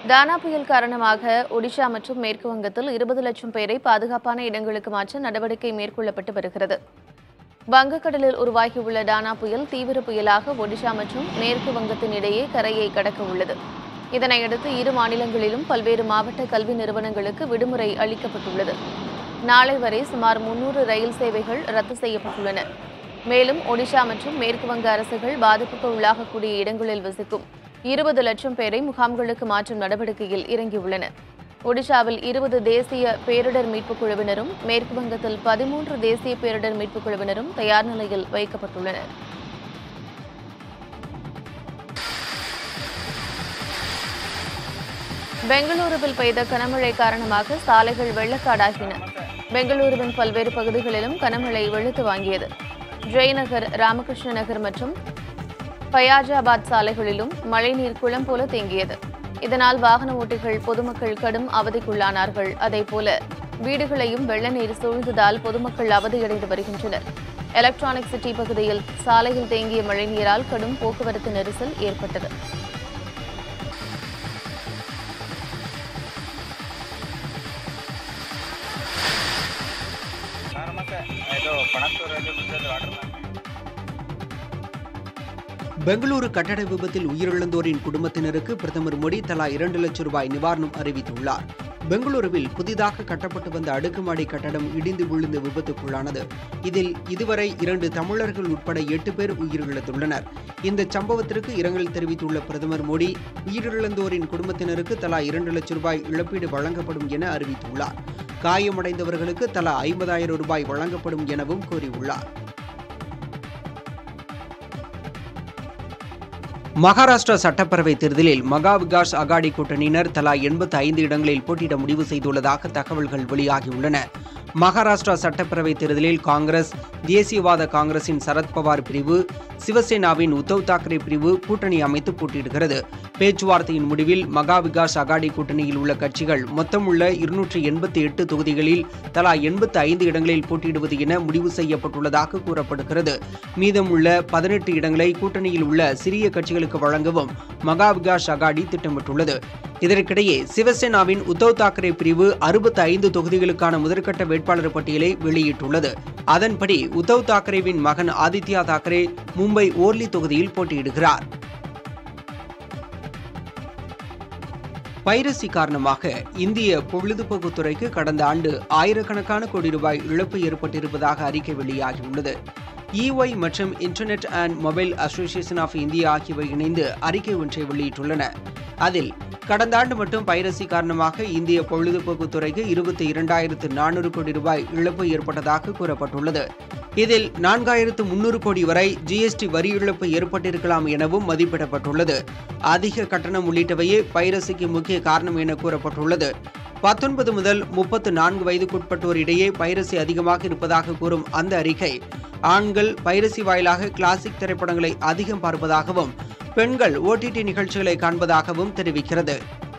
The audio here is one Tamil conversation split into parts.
தானா புயல் காரணமாக ஒடிஷா மற்றும் மேற்கு வங்கத்தில் இருபது லட்சம் பேரை பாதுகாப்பான இடங்களுக்கு மாற்ற நடவடிக்கை மேற்கொள்ளப்பட்டு வருகிறது வங்கக்கடலில் உருவாகியுள்ள டானா புயல் தீவிர புயலாக ஒடிஷா மற்றும் மேற்கு வங்கத்தின் இடையே கரையை கடக்க உள்ளது இதனையடுத்து இரு மாநிலங்களிலும் பல்வேறு மாவட்ட கல்வி நிறுவனங்களுக்கு விடுமுறை அளிக்கப்பட்டுள்ளது நாளை வரை சுமார் முன்னூறு ரயில் சேவைகள் ரத்து செய்யப்பட்டுள்ளன மேலும் ஒடிஷா மற்றும் மேற்கு வங்க அரசுகள் பாதிப்புக்கு உள்ளாகக்கூடிய இடங்களில் வசிக்கும் இருபது லட்சம் பேரை முகாம்களுக்கு மாற்றும் நடவடிக்கையில் இறங்கியுள்ளன ஒடிஷாவில் இருபது தேசிய பேரிடர் மீட்புக் குழுவினரும் மேற்கு வங்கத்தில் பதிமூன்று தேசிய பேரிடர் மீட்புக் குழுவினரும் தயார் நிலையில் வைக்கப்பட்டுள்ளனர் பெங்களூருவில் பெய்த கனமழை காரணமாக சாலைகள் வெள்ளக்காடாகின பெங்களூருவின் பல்வேறு பகுதிகளிலும் கனமழை வெளுத்து வாங்கியது ஜெயநகர் ராமகிருஷ்ண நகர் மற்றும் பயாஜாபாத் சாலைகளிலும் மழைநீர் குளம் போல தேங்கியது இதனால் வாகன ஓட்டிகள் பொதுமக்கள் கடும் அவதிக்குள்ளானார்கள் அதேபோல வீடுகளையும் வெள்ள நீர் சூழ்ந்ததால் பொதுமக்கள் அவதியடைந்து வருகின்றனர் எலக்ட்ரானிக் சிட்டி பகுதியில் சாலையில் தேங்கிய மழைநீரால் கடும் போக்குவரத்து நெரிசல் ஏற்பட்டது ನಮಸ್ತೆ ಇದು Panathur railway bridge water Bengaluru கட்டட விபத்தில் உயிரிழந்தோரின் குடும்பத்தினருக்கு பிரதமர் மோடி தலா இரண்டு லட்சம் ரூபாய் நிவாரணம் அறிவித்துள்ளார் பெங்களூருவில் புதிதாக கட்டப்பட்டு வந்த அடுக்குமாடி கட்டடம் இடிந்து விழுந்த விபத்துக்குள்ளானது இதில் இதுவரை இரண்டு தமிழர்கள் உட்பட எட்டு பேர் உயிரிழந்துள்ளனர் இந்த சம்பவத்திற்கு இரங்கல் தெரிவித்துள்ள பிரதமர் மோடி உயிரிழந்தோரின் குடும்பத்தினருக்கு தலா இரண்டு லட்சம் ரூபாய் இழப்பீடு வழங்கப்படும் என அறிவித்துள்ளார் காயமடைந்தவர்களுக்கு தலா ஐம்பதாயிரம் ரூபாய் வழங்கப்படும் எனவும் கூறியுள்ளார் மகாராஷ்டிரா சட்டப்பேரவை தேர்தலில் மகா விகாஸ் அகாடி கூட்டணியினர் தலா எண்பத்தி ஐந்து இடங்களில் போட்டியிட முடிவு செய்துள்ளதாக தகவல்கள் வெளியாகியுள்ளன மகாராஷ்டிரா சட்டப்பேரவை தேர்தலில் காங்கிரஸ் தேசியவாத காங்கிரசின் சரத்பவார் பிரிவு சிவசேனாவின் உத்தவ் தாக்கரே பிரிவு கூட்டணி அமைத்து போட்டியிடுகிறது பேச்சுவார்த்தையின் முடிவில் மகா விகாஸ் அகாடி கூட்டணியில் உள்ள கட்சிகள் மொத்தம் உள்ள இருநூற்றி எண்பத்தி எட்டு தொகுதிகளில் தலா எண்பத்தி ஐந்து இடங்களில் போட்டியிடுவது என முடிவு செய்யப்பட்டுள்ளதாக கூறப்படுகிறது மீதமுள்ள பதினெட்டு இடங்களை கூட்டணியில் உள்ள சிறிய கட்சிகளுக்கு வழங்கவும் மகா விகாஸ் அகாடி திட்டமிட்டுள்ளது இதற்கிடையே சிவசேனாவின் உத்தவ் தாக்கரே பிரிவு அறுபத்தி ஐந்து தொகுதிகளுக்கான முதற்கட்ட வேட்பாளர் பட்டியலை வெளியிட்டுள்ளது அதன்படி உத்தவ் தாக்கரேவின் மகன் ஆதித்யா தாக்கரே மும்பை ஓர்லி தொகுதியில் போட்டியிடுகிறார் பைரசி காரணமாக இந்திய பொழுதுபோக்கு துறைக்கு கடந்த ஆண்டு ஆயிரக்கணக்கான கோடி ரூபாய் இழப்பு ஏற்பட்டிருப்பதாக அறிக்கை வெளியாகியுள்ளது இஒய் மற்றும் internet and mobile association of India ஆகியவை இணைந்து அறிக்கை ஒன்றை வெளியிட்டுள்ளன அதில் கடந்த ஆண்டு மட்டும் பைரசி காரணமாக இந்திய பொழுதுபோக்கு துறைக்கு இருபத்தி இரண்டாயிரத்து நானூறு கோடி ரூபாய் இழப்பு ஏற்பட்டதாக கூறப்பட்டுள்ளது இதில் நான்காயிரத்து முன்னூறு கோடி வரை ஜிஎஸ்டி வரி இழப்பு ஏற்பட்டிருக்கலாம் எனவும் மதிப்பிடப்பட்டுள்ளது அதிக கட்டணம் உள்ளிட்டவையே பைரசிக்கு முக்கிய காரணம் என கூறப்பட்டுள்ளது பத்தொன்பது முதல் முப்பத்து நான்கு வயதுக்குட்பட்டோர் இடையே பைரசி அதிகமாக இருப்பதாக கூறும் அந்த அறிக்கை ஆண்கள் பைரசி வாயிலாக கிளாசிக் திரைப்படங்களை அதிகம் பார்ப்பதாகவும் பெண்கள் ஓடிடி நிகழ்ச்சிகளை காண்பதாகவும் தெரிவிக்கிறது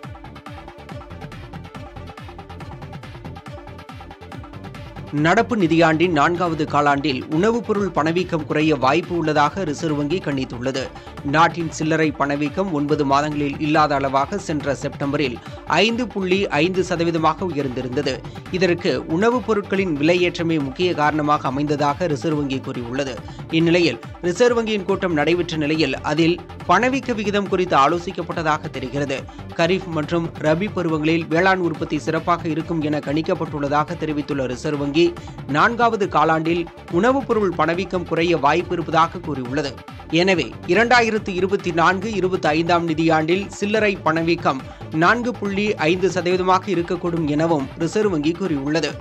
நடப்பு நிதியாண்டின் நான்காவது காலாண்டில் உணவுப் பொருள் பணவீக்கம் குறைய வாய்ப்பு உள்ளதாக ரிசர்வ் வங்கி கணித்துள்ளது நாட்டின் சில்லறை பணவீக்கம் ஒன்பது மாதங்களில் இல்லாத அளவாக சென்ற செப்டம்பரில் ஐந்து புள்ளி ஐந்து சதவீதமாக உயர்ந்திருந்தது இதற்கு உணவுப் பொருட்களின் விலையேற்றமே முக்கிய காரணமாக அமைந்ததாக ரிசர்வ் வங்கி கூறியுள்ளது இந்நிலையில் ரிசர்வ் வங்கியின் கூட்டம் நடைபெற்ற நிலையில் அதில் பணவீக்க விகிதம் குறித்து ஆலோசிக்கப்பட்டதாக தெரிகிறது கரீஃப் மற்றும் ரபி பருவங்களில் வேளாண் உற்பத்தி சிறப்பாக இருக்கும் என கணிக்கப்பட்டுள்ளதாக தெரிவித்துள்ள ரிசர்வ் வங்கி நான்காவது காலாண்டில் உணவுப் பொருள் பணவீக்கம் குறைய வாய்ப்பு இருப்பதாக கூறியுள்ளது எனவே இரண்டாயிரத்து இருபத்தி நான்கு இருபத்தி ஐந்தாம் நிதியாண்டில் சில்லறை பணவீக்கம் நான்கு புள்ளி ஐந்து சதவீதமாக இருக்கக்கூடும் எனவும் ரிசர்வ் வங்கி கூறியுள்ளது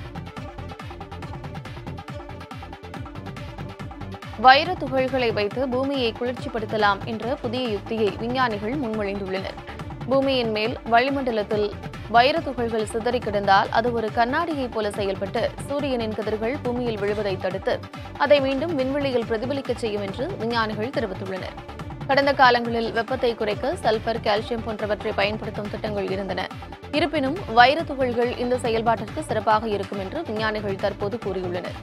வைர துகள்களை வைத்து பூமியை குளிர்ச்சிப்படுத்தலாம் என்ற புதிய யுக்தியை விஞ்ஞானிகள் முன்மொழிந்துள்ளனர் பூமியின் மேல் வளிமண்டலத்தில் வைர துகள்கள் சிதறி கிடந்தால் அது ஒரு கண்ணாடியைப் போல செயல்பட்டு சூரியனின் கதிர்கள் பூமியில் விழுவதை தடுத்து அதை மீண்டும் விண்வெளியில் பிரதிபலிக்கச் செய்யும் என்று விஞ்ஞானிகள் தெரிவித்துள்ளனர் கடந்த காலங்களில் வெப்பத்தை குறைக்க சல்பர் கால்சியம் போன்றவற்றை பயன்படுத்தும் திட்டங்கள் இருந்தன இருப்பினும் வைர துகள்கள் இந்த செயல்பாட்டிற்கு சிறப்பாக இருக்கும் என்று விஞ்ஞானிகள் தற்போது கூறியுள்ளனர்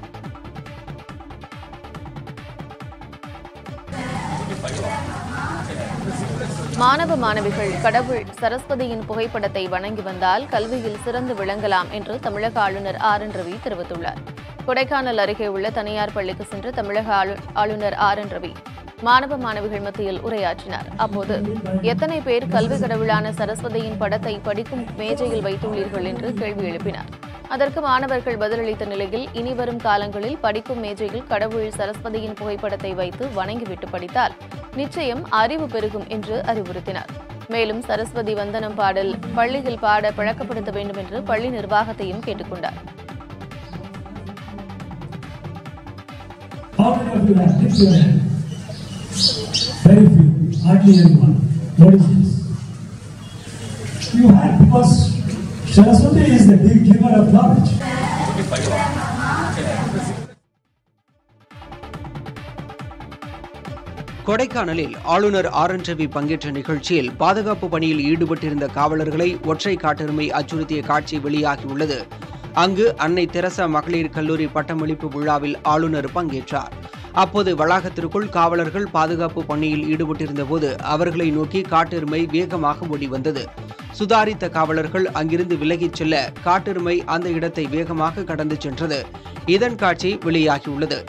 மாணவ மாணவிகள் கடவுள் சரஸ்வதியின் புகைப்படத்தை வணங்கி வந்தால் கல்வியில் சிறந்து விளங்கலாம் என்று தமிழக ஆளுநர் ஆர் என் ரவி தெரிவித்துள்ளார் கொடைக்கானல் அருகே உள்ள தனியார் பள்ளிக்கு சென்று தமிழக ஆளு- ஆளுநர் ஆர் என் ரவி மாணவ மாணவிகள் மத்தியில் உரையாற்றினார் அப்போது எத்தனை பேர் கல்வி கடவுளான சரஸ்வதியின் படத்தை படிக்கும் மேஜையில் வைத்துள்ளீர்கள் என்று கேள்வி எழுப்பினார் அதற்கு மாணவர்கள் பதிலளித்த நிலையில் இனிவரும் காலங்களில் படிக்கும் மேஜையில் கடவுள் சரஸ்வதியின் புகைப்படத்தை வைத்து வணங்கிவிட்டு படித்தால் நிச்சயம் அறிவு பெருகும் என்று அறிவுறுத்தினார் மேலும் சரஸ்வதி வந்தனம் பாடல் பள்ளியில் பாட பழக்கப்படுத்த வேண்டும் என்று பள்ளி நிர்வாகத்தையும் கேட்டுக்கொண்டார் How many of you have lift your hand? Very few, hardly anyone. What is this? You had because Saraswati is the big giver of knowledge. கொடைக்கானலில் ஆளுநர் ஆர் என் ரவி பங்கேற்ற நிகழ்ச்சியில் பாதுகாப்பு பணியில் ஈடுபட்டிருந்த காவலர்களை ஒற்றை காட்டெருமை அச்சுறுத்திய காட்சி வெளியாகியுள்ளது அங்கு அன்னை தெரசா மகளிர் கல்லூரி பட்டமளிப்பு விழாவில் ஆளுநர் பங்கேற்றார் அப்போது வளாகத்திற்குள் காவலர்கள் பாதுகாப்பு பணியில் ஈடுபட்டிருந்த போது அவர்களை நோக்கி காட்டெருமை வேகமாக ஓடி வந்தது சுதாரித்த காவலர்கள் அங்கிருந்து விலகிச் செல்ல காட்டெருமை அந்த இடத்தை வேகமாக கடந்து சென்றது இதன் காட்சி வெளியாகியுள்ளது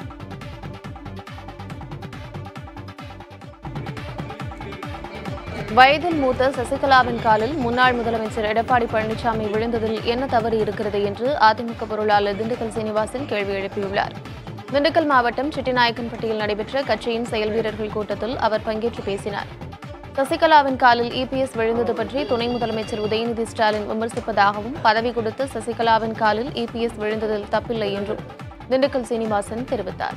வயதில் மூத்த சசிகலாவின் காலில் முன்னாள் முதலமைச்சர் எடப்பாடி பழனிசாமி விழுந்ததில் என்ன தவறு இருக்கிறது என்று அதிமுக பொருளாளர் திண்டுக்கல் சீனிவாசன் கேள்வி எழுப்பியுள்ளார் திண்டுக்கல் மாவட்டம் செட்டிநாயக்கன்பட்டியில் நடைபெற்ற கட்சியின் செயல் வீரர்கள் கூட்டத்தில் அவர் பங்கேற்று பேசினார் சசிகலாவின் காலில் இபிஎஸ் விழுந்தது பற்றி துணை முதலமைச்சர் உதயநிதி ஸ்டாலின் விமர்சிப்பதாகவும் பதவி கொடுத்து சசிகலாவின் காலில் இபிஎஸ் விழுந்ததில் தப்பில்லை என்றும் திண்டுக்கல் சீனிவாசன் தெரிவித்தார்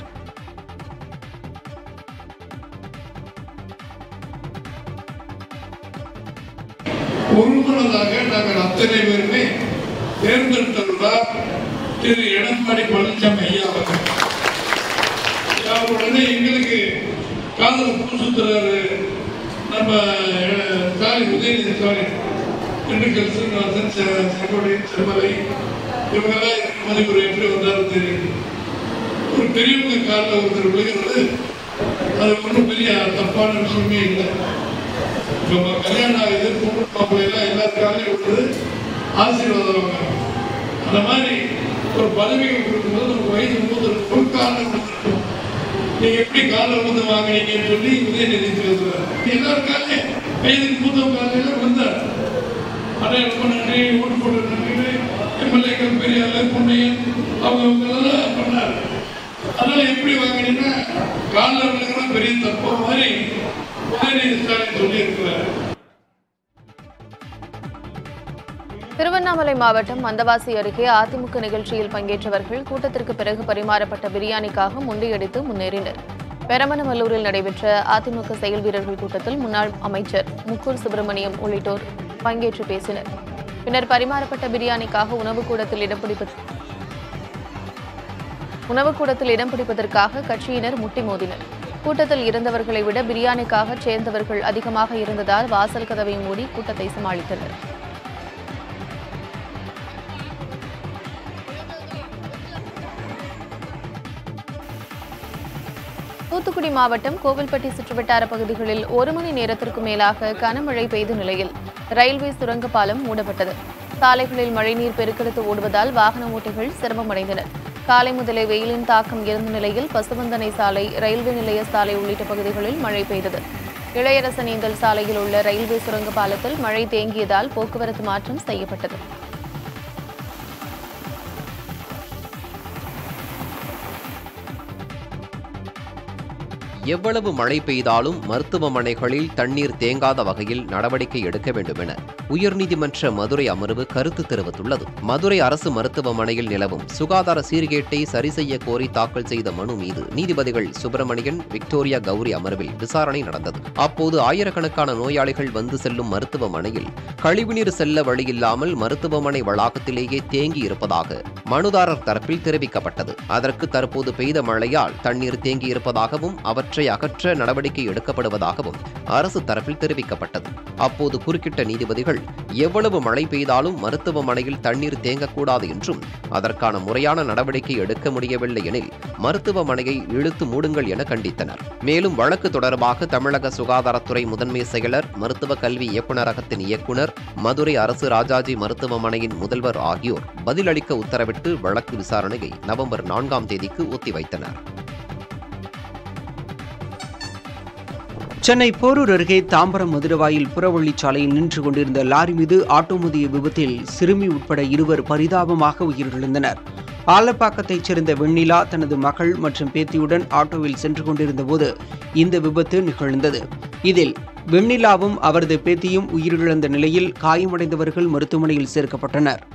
ஒருமனதாக நாங்கள் அத்தனை பேருமே தேர்ந்தெடுத்துள்ளார் திரு எடப்பாடி பழனிசாமி ஐயா அவர்கள் ஐயா உடனே எங்களுக்கு காதல் பூசுத்துறாரு நம்ம அஹ், ஸ்டாலின் உதயநிதி ஸ்டாலின் திண்டுக்கல் சீனிவாசன் செ- செங்கோட்டை செம்மலை இவங்கெல்லாம் மதிப்புரை எப்படி வந்தாலும் தெரியும் ஒரு பெரியவங்க காலில் ஒருத்தர் விழுகிறது அது ஒன்றும் பெரிய தப்பான விஷயமே இல்லை நம்ம கல்யாணம் ஆகுது பொண்ணு மாப்பிள்ளை எல்லாம் எல்லாருக்காலையும் விடுறது ஆசீர்வாதம் வாங்கணும். அந்த மாதிரி ஒரு பதவியை கொடுக்கும்போது நமக்கு வயசு மூத்த ஒரு காலில் கொடுத்துருக்கோம் நீங்க எப்படி காலில் விழுந்து வாங்கினீங்கன்னு சொல்லி உதயநிதி பேசுறாரு எல்லாருக்காலே வயதுக்கு மூத்தவங்க காலையில விழுந்தார் அடைய ரொம்ப நன்றி ஓட்டு போட்டு நன்றி எம்எல்ஏக்கள் பெரிய ஆளு பொன்னையன் அவங்க அவங்க எல்லாம் பண்ணாரு அதனால எப்படி வாங்கினீங்கன்னா காலில் விழுகிறது பெரிய தப்பு மாதிரி உதயநிதி ஸ்டாலின் சொல்லி இருக்கிறார் திருவண்ணாமலை மாவட்டம் மந்தவாசி அருகே அதிமுக நிகழ்ச்சியில் பங்கேற்றவர்கள் கூட்டத்திற்கு பிறகு பரிமாறப்பட்ட பிரியாணிக்காக முண்டியடித்து முன்னேறினர் பெரமனமல்லூரில் நடைபெற்ற அதிமுக செயல் வீரர்கள் கூட்டத்தில் முன்னாள் அமைச்சர் முக்கூர் சுப்பிரமணியம் உள்ளிட்டோர் பங்கேற்று பேசினர் பின்னர் பரிமாறப்பட்ட பிரியாணிக்காக உணவுக் கூடத்தில் இடம் பிடிப்ப உணவுக் கூடத்தில் இடம் பிடிப்பதற்காக கட்சியினர் முட்டி மோதினர் கூட்டத்தில் இருந்தவர்களை விட பிரியாணிக்காக சேர்ந்தவர்கள் அதிகமாக இருந்ததால் வாசல் கதவை மூடி கூட்டத்தை சமாளித்தனர் தூத்துக்குடி மாவட்டம் கோவில்பட்டி சுற்றுவட்டார பகுதிகளில் ஒரு மணி நேரத்திற்கு மேலாக கனமழை பெய்த நிலையில் ரயில்வே சுரங்க பாலம் மூடப்பட்டது சாலைகளில் மழைநீர் பெருக்கெடுத்து ஓடுவதால் வாகன ஓட்டிகள் சிரமமடைந்தனர் காலை முதலே வெயிலின் தாக்கம் இருந்த நிலையில் பசுவந்தனை சாலை ரயில்வே நிலைய சாலை உள்ளிட்ட பகுதிகளில் மழை பெய்தது இளையரசனேந்தல் சாலையில் உள்ள ரயில்வே சுரங்க பாலத்தில் மழை தேங்கியதால் போக்குவரத்து மாற்றம் செய்யப்பட்டது எவ்வளவு மழை பெய்தாலும் மருத்துவமனைகளில் தண்ணீர் தேங்காத வகையில் நடவடிக்கை எடுக்க வேண்டும் என உயர்நீதிமன்ற மதுரை அமர்வு கருத்து தெரிவித்துள்ளது மதுரை அரசு மருத்துவமனையில் நிலவும் சுகாதார சீர்கேட்டை சரி செய்ய கோரி தாக்கல் செய்த மனு மீது நீதிபதிகள் சுப்பிரமணியன் விக்டோரியா கௌரி அமர்வில் விசாரணை நடந்தது அப்போது ஆயிரக்கணக்கான நோயாளிகள் வந்து செல்லும் மருத்துவமனையில் கழிவுநீர் செல்ல வழியில்லாமல் மருத்துவமனை வளாகத்திலேயே தேங்கி இருப்பதாக மனுதாரர் தரப்பில் தெரிவிக்கப்பட்டது அதற்கு தற்போது பெய்த மழையால் தண்ணீர் தேங்கி இருப்பதாகவும் அவற்றை அவற்றை அகற்ற நடவடிக்கை எடுக்கப்படுவதாகவும் அரசு தரப்பில் தெரிவிக்கப்பட்டது அப்போது குறுக்கிட்ட நீதிபதிகள் எவ்வளவு மழை பெய்தாலும் மருத்துவமனையில் தண்ணீர் தேங்கக்கூடாது என்றும் அதற்கான முறையான நடவடிக்கை எடுக்க முடியவில்லை எனில் மருத்துவமனையை இழுத்து மூடுங்கள் என கண்டித்தனர் மேலும் வழக்கு தொடர்பாக தமிழக சுகாதாரத்துறை முதன்மை செயலர் மருத்துவ கல்வி இயக்குநரகத்தின் இயக்குனர் மதுரை அரசு ராஜாஜி மருத்துவமனையின் முதல்வர் ஆகியோர் பதிலளிக்க உத்தரவிட்டு வழக்கு விசாரணையை நவம்பர் நான்காம் தேதிக்கு ஒத்திவைத்தனர் சென்னை போரூர் அருகே தாம்பரம் மதுரவாயில் புறவழிச்சாலையில் நின்று கொண்டிருந்த லாரி மீது ஆட்டோ மோதிய விபத்தில் சிறுமி உட்பட இருவர் பரிதாபமாக உயிரிழந்தனர் ஆலப்பாக்கத்தைச் சேர்ந்த வெண்ணிலா தனது மகள் மற்றும் பேத்தியுடன் ஆட்டோவில் சென்று கொண்டிருந்த போது இந்த விபத்து நிகழ்ந்தது இதில் வெண்ணிலாவும் அவரது பேத்தியும் உயிரிழந்த நிலையில் காயமடைந்தவர்கள் மருத்துவமனையில் சேர்க்கப்பட்டனர்